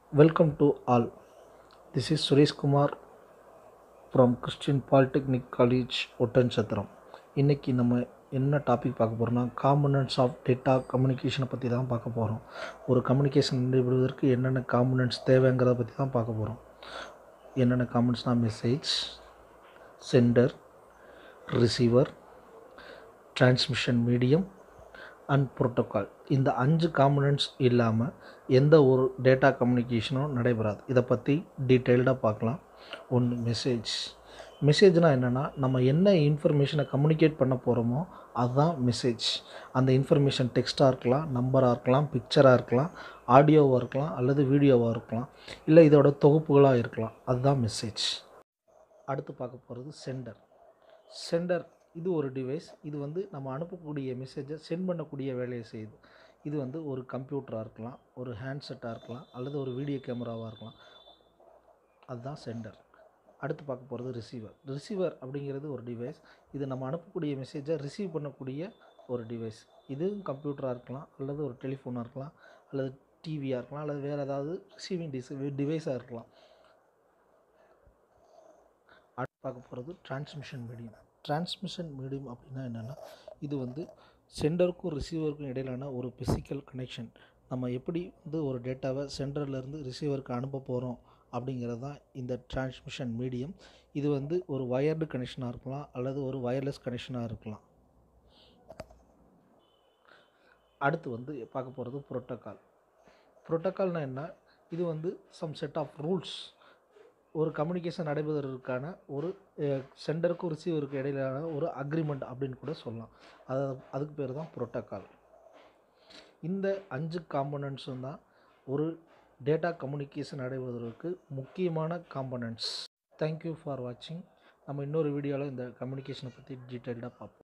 Welcome to all. This is Suresh Kumar from Christian Polytechnic College, Oddanchatram இன்றைக்கி நம்ம என்ன topic பார்க்க போகிறோம்னா காம்பனன்ட்ஸ் ஆஃப் டேட்டா கம்யூனிகேஷனை பற்றி தான் பார்க்க போகிறோம் ஒரு கம்யூனிகேஷன் நடைபெறுவதற்கு என்னென்ன காம்பனன்ட்ஸ் தேவைங்கிறத பற்றி தான் பார்க்க போகிறோம் என்னென்ன காம்பனன்ட்ஸ்னால் message sender receiver transmission medium and protocol இந்த அஞ்சு காம்பனன்ட்ஸ் இல்லாமல் எந்த ஒரு டேட்டா கம்யூனிகேஷனும் நடைபெறாது இதை பற்றி டீட்டெயில்டாக பார்க்கலாம் ஒன்று மெசேஜ் மெசேஜ்னால் என்னென்னா நம்ம என்ன இன்ஃபர்மேஷனை கம்யூனிகேட் பண்ண போகிறோமோ அதுதான் மெசேஜ் அந்த இன்ஃபர்மேஷன் டெக்ஸ்ட்டாக இருக்கலாம் நம்பராக இருக்கலாம் பிக்சராக இருக்கலாம் ஆடியோவாக இருக்கலாம் அல்லது வீடியோவாக இருக்கலாம் இல்லை இதோட தொகுப்புகளாக இருக்கலாம் அதுதான் மெசேஜ் அடுத்து பார்க்க போகிறது சென்டர் சென்டர் இது ஒரு டிவைஸ் இது வந்து நம்ம அனுப்பக்கூடிய மெசேஜை சென்ட் பண்ணக்கூடிய வேலையை செய்யுது இது வந்து ஒரு கம்ப்யூட்டராக இருக்கலாம் ஒரு ஹேண்ட்செட்டாக இருக்கலாம் அல்லது ஒரு வீடியோ கேமராவாக இருக்கலாம் அதுதான் சென்டர் அடுத்து பார்க்க போகிறது ரிசீவர் ரிசீவர் அப்படிங்கிறது ஒரு டிவைஸ் இது நம்ம அனுப்பக்கூடிய மெசேஜை ரிசீவ் பண்ணக்கூடிய ஒரு டிவைஸ் இதுவும் கம்ப்யூட்டராக இருக்கலாம் அல்லது ஒரு டெலிஃபோனாக இருக்கலாம் அல்லது டிவியாக இருக்கலாம் அல்லது வேறு ஏதாவது ரிசீவிங் டிஸ் டிவைஸாக இருக்கலாம் அடுத்து பார்க்க போகிறது டிரான்ஸ்மிஷன் மீடியம் டிரான்ஸ்மிஷன் மீடியம் அப்படின்னா என்னென்னா இது வந்து சென்டருக்கும் ரிசீவருக்கும் இடையிலான ஒரு ஃபிசிக்கல் கனெக்ஷன் நம்ம எப்படி வந்து ஒரு டேட்டாவை சென்டர்லேருந்து ரிசீவருக்கு அனுப்ப போகிறோம் அப்படிங்கிறது தான் இந்த டிரான்ஸ்மிஷன் மீடியம் இது வந்து ஒரு வயர்டு கனெக்ஷனாக இருக்கலாம் அல்லது ஒரு வயர்லெஸ் கனெக்ஷனாக இருக்கலாம் அடுத்து வந்து பார்க்க போகிறது புரோட்டோக்கால் புரோட்டோக்கால்னால் என்ன இது வந்து சம் செட் ஆஃப் ரூல்ஸ் ஒரு கம்யூனிகேஷன் நடைபெறுவதற்கான ஒரு சென்டருக்கும் ரிசீவருக்கும் இடையிலான ஒரு அக்ரிமெண்ட் அப்படின்னு கூட சொல்லலாம் அது அதுக்கு பேர் தான் புரோட்டோக்கால் இந்த அஞ்சு காம்பனண்ட்ஸும் தான் ஒரு டேட்டா கம்யூனிகேஷன் நடைபெறுவதற்கு முக்கியமான காம்பனண்ட்ஸ் தேங்க்யூ ஃபார் வாட்சிங் நம்ம இன்னொரு வீடியோவில் இந்த கம்யூனிகேஷனை பற்றி டீட்டெயில்டாக பார்ப்போம்